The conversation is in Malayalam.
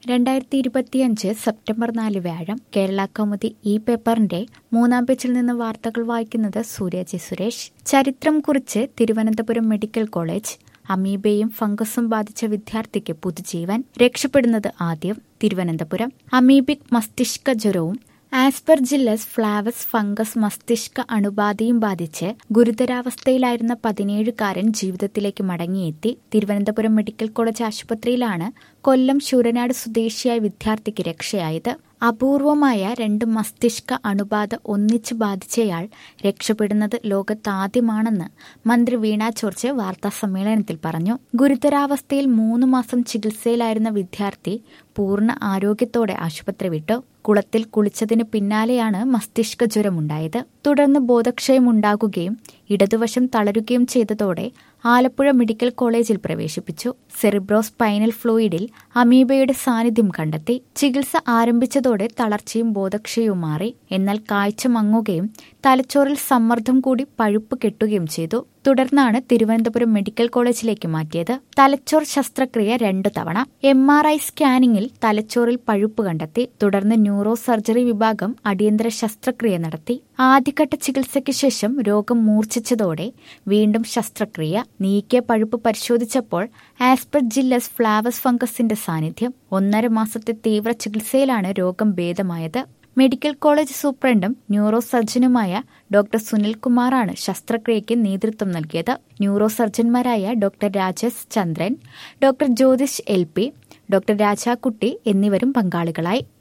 രണ്ടായിരത്തി ഇരുപത്തിയഞ്ച് സെപ്റ്റംബർ നാല് വ്യാഴം കേരള കൗമുദി ഈ പേപ്പറിന്റെ മൂന്നാം പേജിൽ നിന്ന് വാർത്തകൾ വായിക്കുന്നത് സൂര്യജി സുരേഷ് ചരിത്രം കുറിച്ച് തിരുവനന്തപുരം മെഡിക്കൽ കോളേജ് അമീബയും ഫംഗസും ബാധിച്ച വിദ്യാർത്ഥിക്ക് പുതുജീവൻ രക്ഷപ്പെടുന്നത് ആദ്യം തിരുവനന്തപുരം അമീബിക് മസ്തിഷ്ക ജ്വരവും ആസ്പെർജില്ലസ് ഫ്ലാവസ് ഫംഗസ് മസ്തിഷ്ക അണുബാധയും ബാധിച്ച് ഗുരുതരാവസ്ഥയിലായിരുന്ന പതിനേഴുകാരൻ ജീവിതത്തിലേക്ക് മടങ്ങിയെത്തി തിരുവനന്തപുരം മെഡിക്കൽ കോളേജ് ആശുപത്രിയിലാണ് കൊല്ലം ശൂരനാട് സ്വദേശിയായ വിദ്യാർത്ഥിക്ക് രക്ഷയായത് അപൂർവമായ രണ്ട് മസ്തിഷ്ക അണുബാധ ഒന്നിച്ച് ബാധിച്ചയാൾ രക്ഷപ്പെടുന്നത് ലോകത്താദ്യമാണെന്ന് മന്ത്രി വീണ ജോർജ് വാർത്താ സമ്മേളനത്തിൽ പറഞ്ഞു ഗുരുതരാവസ്ഥയിൽ മൂന്ന് മാസം ചികിത്സയിലായിരുന്ന വിദ്യാർത്ഥി പൂർണ്ണ ആരോഗ്യത്തോടെ ആശുപത്രി വിട്ടു കുളത്തിൽ കുളിച്ചതിന് പിന്നാലെയാണ് മസ്തിഷ്ക ജ്വരമുണ്ടായത് തുടർന്ന് ബോധക്ഷയം ഉണ്ടാകുകയും ഇടതുവശം തളരുകയും ചെയ്തതോടെ ആലപ്പുഴ മെഡിക്കൽ കോളേജിൽ പ്രവേശിപ്പിച്ചു സെറിബ്രോ സ്പൈനൽ ഫ്ലൂയിഡിൽ അമീബയുടെ സാന്നിധ്യം കണ്ടെത്തി ചികിത്സ ആരംഭിച്ചതോടെ തളർച്ചയും ബോധക്ഷയവും മാറി എന്നാൽ കാഴ്ച മങ്ങുകയും തലച്ചോറിൽ സമ്മർദ്ദം കൂടി പഴുപ്പ് കെട്ടുകയും ചെയ്തു തുടർന്നാണ് തിരുവനന്തപുരം മെഡിക്കൽ കോളേജിലേക്ക് മാറ്റിയത് തലച്ചോർ ശസ്ത്രക്രിയ രണ്ടു തവണ എം ആർ ഐ സ്കാനിംഗിൽ തലച്ചോറിൽ പഴുപ്പ് കണ്ടെത്തി തുടർന്ന് ന്യൂറോ സർജറി വിഭാഗം അടിയന്തര ശസ്ത്രക്രിയ നടത്തി ആദ്യഘട്ട ചികിത്സയ്ക്ക് ശേഷം രോഗം മൂർച്ഛിച്ചതോടെ വീണ്ടും ശസ്ത്രക്രിയ നീക്കിയ പഴുപ്പ് പരിശോധിച്ചപ്പോൾ ആസ്പെർജില്ലസ് ഫ്ലാവസ് ഫംഗസിന്റെ സാന്നിധ്യം ഒന്നര മാസത്തെ തീവ്ര ചികിത്സയിലാണ് രോഗം ഭേദമായത് മെഡിക്കൽ കോളേജ് സൂപ്രണ്ടും ന്യൂറോ സർജനുമായ ഡോക്ടർ സുനിൽകുമാറാണ് ശസ്ത്രക്രിയയ്ക്ക് നേതൃത്വം നൽകിയത് ന്യൂറോ സർജൻമാരായ doctor Rajesh Chandran doctor Jyothish L P doctor Rajakutty എന്നിവരും പങ്കാളികളായി